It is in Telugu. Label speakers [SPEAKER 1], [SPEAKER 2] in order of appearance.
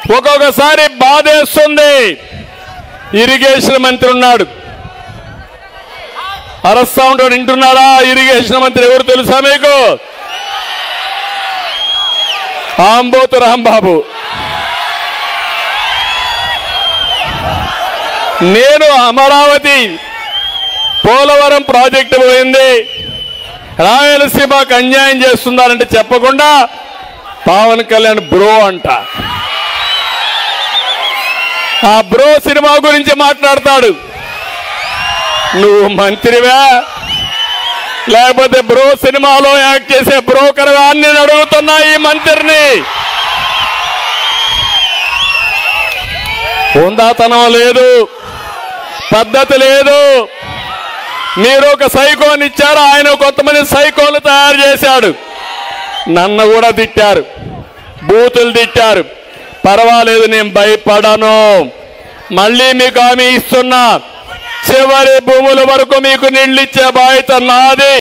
[SPEAKER 1] ఒక్కొక్కసారి బాధేస్తుంది ఇరిగేషన్ మంత్రి ఉన్నాడు అరస్తా ఉంటాడు వింటున్నారా ఇరిగేషన్ మంత్రి ఎవరు తెలుసా మీకు ఆంబోతు రాంబాబు నేను అమరావతి పోలవరం ప్రాజెక్టు పోయింది రాయలసీమకు అన్యాయం చేస్తున్నారంటే చెప్పకుండా పవన్ కళ్యాణ్ బ్రో అంట ఆ బ్రో సినిమా గురించి మాట్లాడతాడు నువ్వు మంత్రివా లేకపోతే బ్రో సినిమాలో యాక్ట్ చేసే బ్రోకర్ అని నేను అడుగుతున్నా ఈ మంత్రిని హుందాతనం లేదు పద్ధతి లేదు మీరు ఒక సైకోని ఇచ్చారు ఆయన కొంతమంది సైకోలు తయారు చేశాడు నన్ను కూడా తిట్టారు బూతులు తిట్టారు పర్వాలేదు నేను భయపడను మళ్ళీ మీకు హామీ ఇస్తున్నా చివరి భూముల వరకు మీకు నీళ్ళు ఇచ్చే బాధ్యత నాది